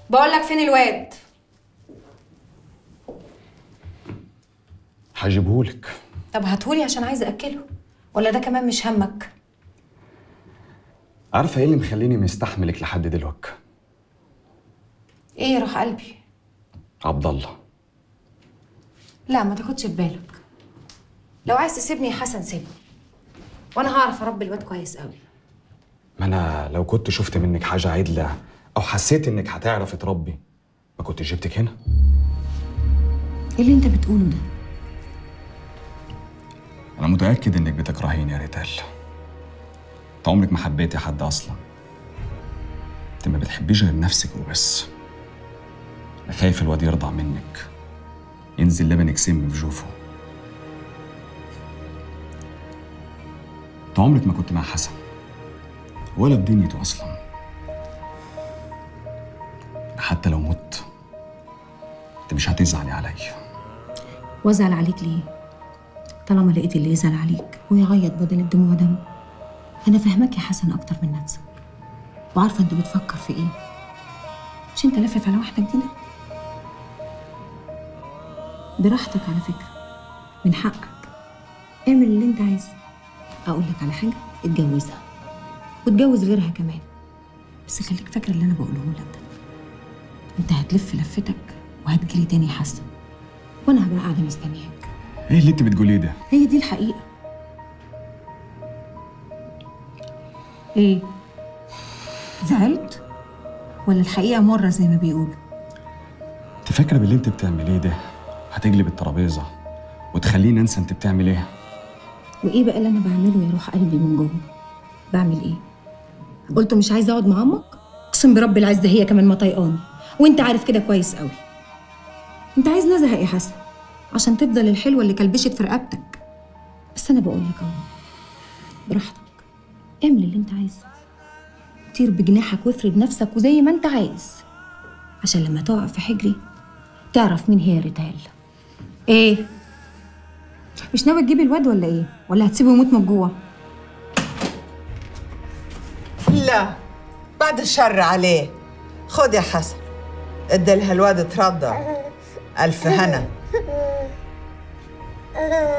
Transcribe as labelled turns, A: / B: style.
A: بقول لك فين الواد
B: هجيبهولك
A: طب هاتهولي عشان عايزه اكله ولا ده كمان مش همك
B: عارفه ايه اللي مخليني مستحملك لحد دلوقتي
A: ايه يا روح قلبي
B: عبد الله
A: لا ما تاخدش في بالك لو عايز تسيبني يا حسن سيبني وانا هعرف اربي الواد كويس قوي
B: ما انا لو كنت شفت منك حاجه عدله او حسيت انك هتعرفي تربي ما كنت جبتك هنا
A: ايه اللي انت بتقوله ده
B: انا متاكد انك بتكرهيني يا ريتال انت عمرك ما حبيتي حد اصلا انت ما بتحبيش غير نفسك وبس انا خايف الواد يرضع منك ينزل لبنك سم في جوفه انت عمرك ما كنت مع حسن ولا في دنيته اصلا حتى لو مت انت مش هتزعلي عليا
A: وازعل عليك ليه طالما لقيت اللي يزعل عليك ويعيط بدل الدموع دم انا فاهمك يا حسن اكتر من نفسك وعارفه انت بتفكر في ايه مش انت لافف على واحده جديده براحتك على فكره من حقك اعمل اللي انت عايزه اقول لك على حاجه اتجوزها واتجوز غيرها كمان بس خليك فاكره اللي انا بقوله لك ده انت هتلف لفتك وهتجري تاني يا حسن وانا هبقى قاعده مستنياك
B: ايه اللي انت بتقوليه ده
A: هي دي الحقيقة ايه زعلت ولا الحقيقة مرة زي ما بيقولوا
B: انت فاكره باللي انت بتعمليه ده هتقلب الترابيزه وتخليني انسى انت بتعمل ايه
A: وايه بقى اللي انا بعمله يا روح قلبي من جوه بعمل ايه قلت مش عايزه اقعد مع امك اقسم برب العزه هي كمان ما طايقاني وانت عارف كده كويس قوي انت عايز نزهق يا حسن عشان تفضل الحلوه اللي كلبشت في رقبتك بس انا بقول لك اهو براحتك اعمل اللي انت عايزه طير بجناحك وافرد نفسك وزي ما انت عايز عشان لما تقع في حجري تعرف مين هي ريتال ايه مش ناوي تجيب الواد ولا ايه ولا هتسيبه يموت من الجوع
C: لا بعد الشر عليه خد يا حسن ادي لها الواد ترضع الف هنا